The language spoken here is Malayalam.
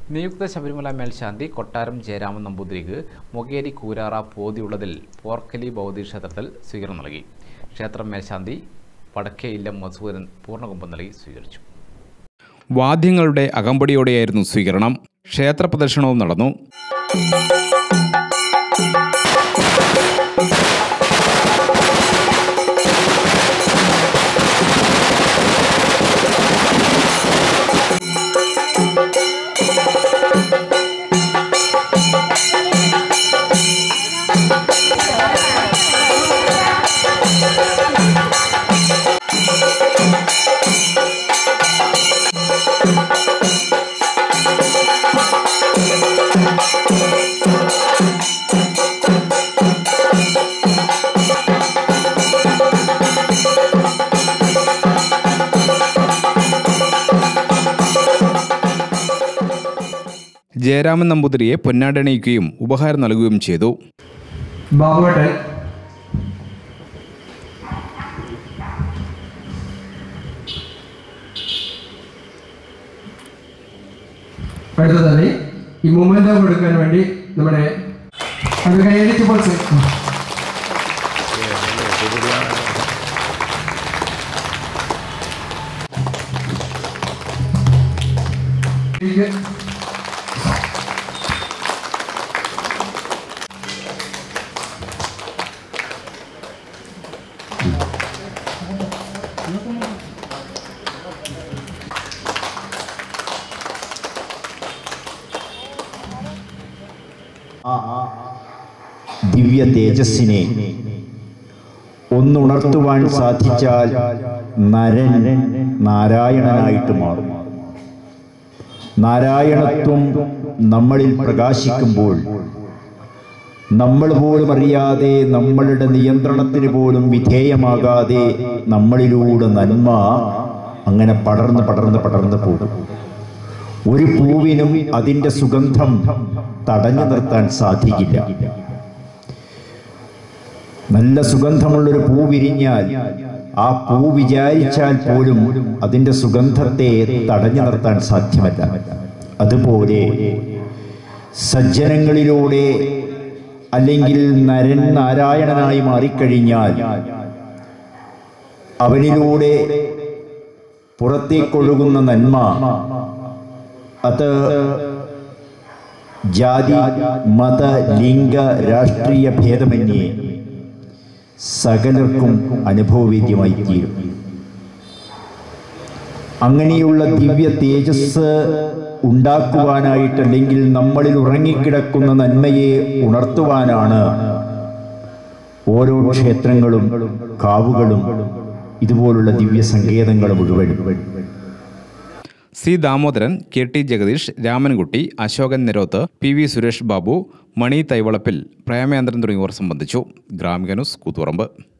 നിയുക്ത ശബരിമല മേൽശാന്തി കൊട്ടാരം ജയരാമൻ നമ്പൂതിരിക്ക് മൊകേരി കൂരാറ പോതിയുള്ളതിൽ പോർക്കലി ഭൗതി ക്ഷേത്രത്തിൽ സ്വീകരണം നൽകി ക്ഷേത്രം മേൽശാന്തി വടക്കേ ഇല്ലം മധുസൂദൻ പൂർണ്ണകുംഭം നൽകി സ്വീകരിച്ചു വാദ്യങ്ങളുടെ അകമ്പടിയോടെയായിരുന്നു സ്വീകരണം ക്ഷേത്ര പ്രദക്ഷിണവും നടന്നു ജയരാമൻ നമ്പൂതിരിയെ പൊന്നാടണിയിക്കുകയും ഉപഹാരം നൽകുകയും ചെയ്തു ബാബുവേട്ടൻ അടുത്തതായി ഈ മൊമെന്റോ കൊടുക്കാൻ വേണ്ടി നമ്മുടെ അത് കൈയടിച്ച് പോൾസ് ദിവ്യ തേജസ്സിനെ ഒന്നുണർത്തുവാൻ സാധിച്ചാൽ നരൻ നാരായണനായിട്ട് മാറും നാരായണത്വം നമ്മളിൽ പ്രകാശിക്കുമ്പോൾ നമ്മൾ പോലും അറിയാതെ നമ്മളുടെ നിയന്ത്രണത്തിന് പോലും വിധേയമാകാതെ നമ്മളിലൂടെ നന്മ അങ്ങനെ പടർന്ന് പടർന്ന് പടർന്ന് പോകും ഒരു പൂവിനും അതിൻ്റെ സുഗന്ധം തടഞ്ഞു നിർത്താൻ സാധിക്കില്ല നല്ല സുഗന്ധമുള്ളൊരു പൂ വിരിഞ്ഞാൽ ആ പൂ വിചാരിച്ചാൽ പോലും അതിൻ്റെ സുഗന്ധത്തെ തടഞ്ഞു നിർത്താൻ സാധ്യമല്ല അതുപോലെ സജ്ജനങ്ങളിലൂടെ അല്ലെങ്കിൽ നരൻ നാരായണനായി മാറിക്കഴിഞ്ഞാൽ അവനിലൂടെ പുറത്തേക്കൊഴുകുന്ന നന്മ അത് ജാതി മത ലിംഗ രാഷ്ട്രീയ ഭേദമന്യേ സകലർക്കും അനുഭവവേദ്യമായി തീരും അങ്ങനെയുള്ള ദിവ്യ തേജസ് ഉണ്ടാക്കുവാനായിട്ടല്ലെങ്കിൽ നമ്മളിൽ ഉറങ്ങിക്കിടക്കുന്ന നന്മയെ ഉണർത്തുവാനാണ് ഓരോ ക്ഷേത്രങ്ങളും കാവുകളും ഇതുപോലുള്ള ദിവ്യ സങ്കേതങ്ങൾ മുഴുവൻ C Damodaran K T Jagadeesh Ramankutty Ashokan Niroth P V Suresh Babu Mani Thaivalappil Premendran തുടങ്ങിയവർ സംബന്ധിച്ചു ഗ്രാമിക ന്യൂസ് കൂത്തുപറമ്പ്